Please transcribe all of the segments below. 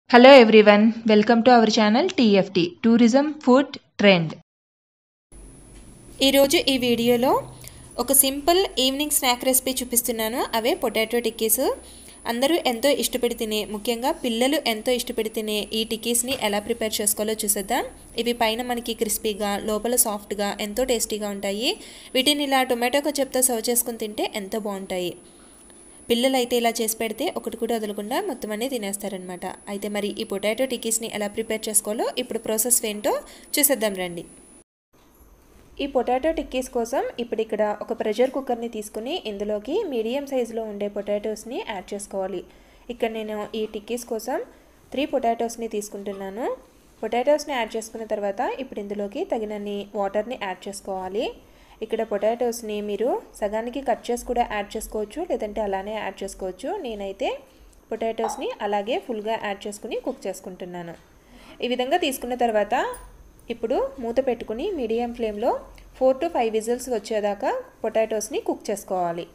Hello everyone, welcome to our channel TFT Tourism Food Trend. ఈరోజు ఈ వీడియోలో ఒక సింపుల్ ఈవినింగ్ స్నాక్ రెసిపీ చూపిస్తున్నాను అవే పొటాటో టిక్కీస్ అందరూ ఎంతో ఇష్టపడి తినే ముఖ్యంగా పిల్లలు ఎంతో ఇష్టపడి తినే ఈ టిక్కీస్ని ఎలా ప్రిపేర్ చేసుకోవాలో చూసేద్దాం ఇవి పైన మనకి క్రిస్పీగా లోపల సాఫ్ట్గా ఎంతో టేస్టీగా ఉంటాయి వీటిని ఇలా టొమాటో కచప్తో సర్వ్ చేసుకుని తింటే ఎంతో బాగుంటాయి పిల్లలు అయితే ఇలా చేసి పెడితే ఒకటి కూడా వదలకుండా మొత్తం అన్నీ తినేస్తారనమాట అయితే మరి ఈ పొటాటో టిక్కీస్ని ఎలా ప్రిపేర్ చేసుకోవాలో ఇప్పుడు ప్రాసెస్ ఏంటో చూసేద్దాం రండి ఈ పొటాటో టిక్కీస్ కోసం ఇప్పుడు ఇక్కడ ఒక ప్రెషర్ కుక్కర్ని తీసుకుని ఇందులోకి మీడియం సైజులో ఉండే పొటాటోస్ని యాడ్ చేసుకోవాలి ఇక్కడ నేను ఈ టిక్కీస్ కోసం త్రీ పొటాటోస్ని తీసుకుంటున్నాను పొటాటోస్ని యాడ్ చేసుకున్న తర్వాత ఇప్పుడు ఇందులోకి తగినన్ని వాటర్ని యాడ్ చేసుకోవాలి ఇక్కడ పొటాటోస్ని మీరు సగానికి కట్ చేసి కూడా యాడ్ చేసుకోవచ్చు లేదంటే అలానే యాడ్ చేసుకోవచ్చు నేనైతే పొటాటోస్ని అలాగే ఫుల్గా యాడ్ చేసుకుని కుక్ చేసుకుంటున్నాను ఈ విధంగా తీసుకున్న తర్వాత ఇప్పుడు మూత పెట్టుకుని మీడియం ఫ్లేమ్లో ఫోర్ టు ఫైవ్ విజిల్స్ వచ్చేదాకా పొటాటోస్ని కుక్ చేసుకోవాలి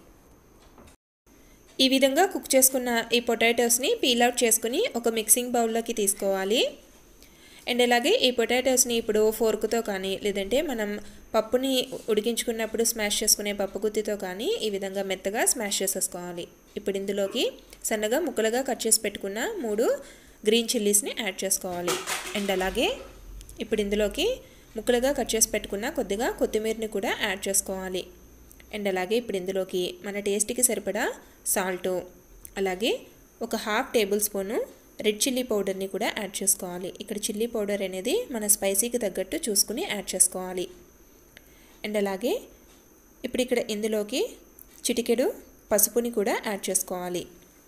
ఈ విధంగా కుక్ చేసుకున్న ఈ పొటాటోస్ని పీల్ అవుట్ చేసుకుని ఒక మిక్సింగ్ బౌల్లోకి తీసుకోవాలి అండ్ అలాగే ఈ పొటాటోస్ని ఇప్పుడు ఫోర్క్తో కానీ లేదంటే మనం పప్పుని ఉడికించుకున్నప్పుడు స్మాష్ చేసుకునే పప్పు గుత్తితో కానీ ఈ విధంగా మెత్తగా స్మాష్ చేసేసుకోవాలి ఇప్పుడు ఇందులోకి సన్నగా ముక్కలుగా కట్ చేసి పెట్టుకున్న మూడు గ్రీన్ చిల్లీస్ని యాడ్ చేసుకోవాలి అండ్ అలాగే ఇప్పుడు ఇందులోకి ముక్కలుగా కట్ చేసి పెట్టుకున్న కొద్దిగా కొత్తిమీరని కూడా యాడ్ చేసుకోవాలి అండ్ అలాగే ఇప్పుడు ఇందులోకి మన టేస్ట్కి సరిపడా సాల్టు అలాగే ఒక half tablespoon red chilli పౌడర్ని కూడా యాడ్ చేసుకోవాలి ఇక్కడ చిల్లీ పౌడర్ అనేది మన స్పైసీకి తగ్గట్టు చూసుకుని యాడ్ చేసుకోవాలి అండ్ అలాగే ఇప్పుడు ఇక్కడ ఇందులోకి చిటికెడు పసుపుని కూడా యాడ్ చేసుకోవాలి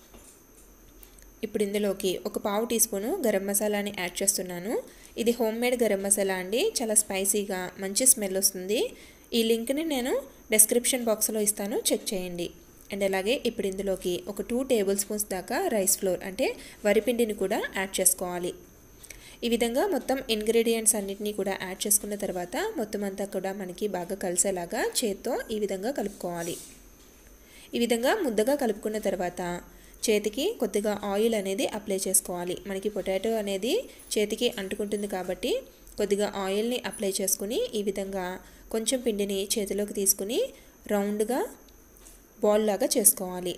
ఇప్పుడు ఇందులోకి ఒక పావు టీ స్పూను గరం మసాలాని యాడ్ చేస్తున్నాను ఇది హోమ్ మేడ్ గరం మసాలా అండి చాలా స్పైసీగా మంచి స్మెల్ వస్తుంది ఈ లింక్ని నేను డెస్క్రిప్షన్ బాక్స్లో ఇస్తాను చెక్ చేయండి అండ్ అలాగే ఇప్పుడు ఇందులోకి ఒక టూ టేబుల్ స్పూన్స్ దాకా రైస్ ఫ్లోర్ అంటే వరిపిండిని కూడా యాడ్ చేసుకోవాలి ఈ విధంగా మొత్తం ఇంగ్రీడియంట్స్ అన్నిటినీ కూడా యాడ్ చేసుకున్న తర్వాత మొత్తం అంతా కూడా మనకి బాగా కలిసేలాగా చేత్తో ఈ విధంగా కలుపుకోవాలి ఈ విధంగా ముద్దగా కలుపుకున్న తర్వాత చేతికి కొద్దిగా ఆయిల్ అనేది అప్లై చేసుకోవాలి మనకి పొటాటో అనేది చేతికి అంటుకుంటుంది కాబట్టి కొద్దిగా ఆయిల్ని అప్లై చేసుకుని ఈ విధంగా కొంచెం పిండిని చేతిలోకి తీసుకుని రౌండ్గా బాల్ లాగా చేసుకోవాలి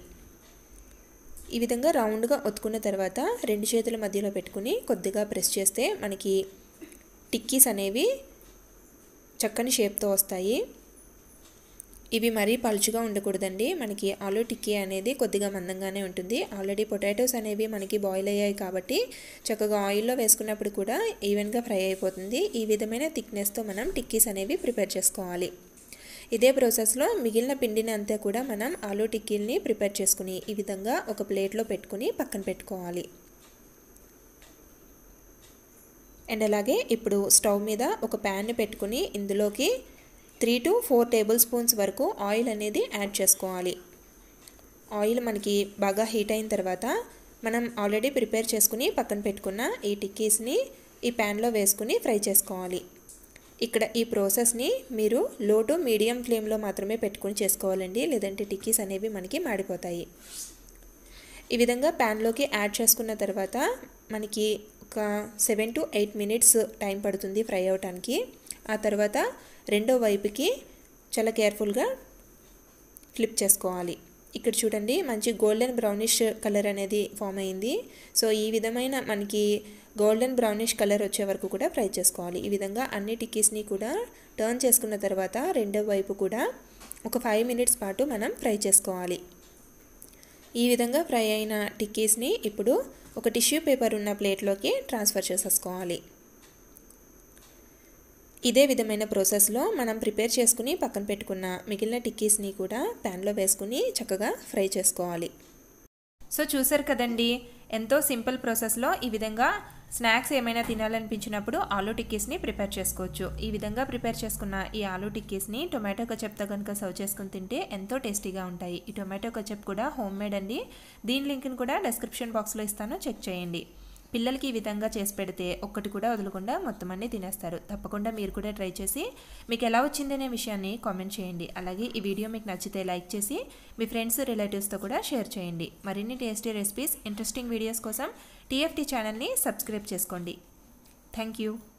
ఈ విధంగా రౌండ్గా ఒత్తుకున్న తర్వాత రెండు చేతుల మధ్యలో పెట్టుకుని కొద్దిగా ప్రెస్ చేస్తే మనకి టిక్కీస్ అనేవి చక్కని షేప్తో వస్తాయి ఇవి మరీ పలుచుగా ఉండకూడదండి మనకి ఆలూ టిక్కీ అనేది కొద్దిగా మందంగానే ఉంటుంది ఆల్రెడీ పొటాటోస్ అనేవి మనకి బాయిల్ అయ్యాయి కాబట్టి చక్కగా ఆయిల్లో వేసుకున్నప్పుడు కూడా ఈవెన్గా ఫ్రై అయిపోతుంది ఈ విధమైన థిక్నెస్తో మనం టిక్కీస్ అనేవి ప్రిపేర్ చేసుకోవాలి ఇదే ప్రాసెస్లో మిగిలిన పిండిని అంతా కూడా మనం ఆలూ టిక్కీల్ని ప్రిపేర్ చేసుకుని ఈ విధంగా ఒక ప్లేట్లో పెట్టుకుని పక్కన పెట్టుకోవాలి అండ్ అలాగే ఇప్పుడు స్టవ్ మీద ఒక ప్యాన్ని పెట్టుకుని ఇందులోకి three to four tablespoons వరకు ఆయిల్ అనేది యాడ్ చేసుకోవాలి ఆయిల్ మనకి బాగా హీట్ అయిన తర్వాత మనం ఆల్రెడీ ప్రిపేర్ చేసుకుని పక్కన పెట్టుకున్న ఈ టిక్కీస్ని ఈ ప్యాన్లో వేసుకుని ఫ్రై చేసుకోవాలి ఇక్కడ ఈ ప్రాసెస్ని మీరు లో టు మీడియం ఫ్లేమ్లో మాత్రమే పెట్టుకుని చేసుకోవాలండి లేదంటే టిక్కీస్ అనేవి మనకి మాడిపోతాయి ఈ విధంగా ప్యాన్లోకి యాడ్ చేసుకున్న తర్వాత మనకి ఒక seven to eight minutes time పడుతుంది ఫ్రై అవటానికి ఆ తర్వాత రెండో వైపుకి చాలా కేర్ఫుల్గా ఫ్లిప్ చేసుకోవాలి ఇక్కడ చూడండి మంచి గోల్డెన్ బ్రౌనిష్ కలర్ అనేది ఫామ్ అయింది సో ఈ విధమైన మనకి గోల్డెన్ బ్రౌనిష్ కలర్ వచ్చే వరకు కూడా ఫ్రై చేసుకోవాలి ఈ విధంగా అన్ని టిక్కీస్ని కూడా టర్న్ చేసుకున్న తర్వాత రెండో వైపు కూడా ఒక ఫైవ్ మినిట్స్ పాటు మనం ఫ్రై చేసుకోవాలి ఈ విధంగా ఫ్రై అయిన టిక్కీస్ని ఇప్పుడు ఒక టిష్యూ పేపర్ ఉన్న ప్లేట్లోకి ట్రాన్స్ఫర్ చేసేసుకోవాలి ఇదే విధమైన ప్రాసెస్లో మనం ప్రిపేర్ చేసుకుని పక్కన పెట్టుకున్న మిగిలిన టిక్కీస్ని కూడా ప్యాన్లో వేసుకుని చక్కగా ఫ్రై చేసుకోవాలి సో చూసారు కదండి ఎంతో సింపుల్ ప్రాసెస్లో ఈ విధంగా స్నాక్స్ ఏమైనా తినాలనిపించినప్పుడు ఆలూ టిక్కీస్ని ప్రిపేర్ చేసుకోవచ్చు ఈ విధంగా ప్రిపేర్ చేసుకున్న ఈ ఆలూ టిక్కీస్ని టొమాటో కచప్తో కనుక సర్వ్ చేసుకుని తింటే ఎంతో టేస్టీగా ఉంటాయి ఈ టొమాటో కచప్ కూడా హోమ్ మేడ్ అండి దీని లింక్ని కూడా డెస్క్రిప్షన్ బాక్స్లో ఇస్తాను చెక్ చేయండి పిల్లలకి ఈ విధంగా చేసి పెడితే ఒక్కటి కూడా వదలకుండా మొత్తం అన్నీ తినేస్తారు తప్పకుండా మీరు కూడా ట్రై చేసి మీకు ఎలా వచ్చిందనే విషయాన్ని కామెంట్ చేయండి అలాగే ఈ వీడియో మీకు నచ్చితే లైక్ చేసి మీ ఫ్రెండ్స్ రిలేటివ్స్తో కూడా షేర్ చేయండి మరిన్ని టేస్టీ రెసిపీస్ ఇంట్రెస్టింగ్ వీడియోస్ కోసం టీఎఫ్టీ ఛానల్ని సబ్స్క్రైబ్ చేసుకోండి థ్యాంక్ యూ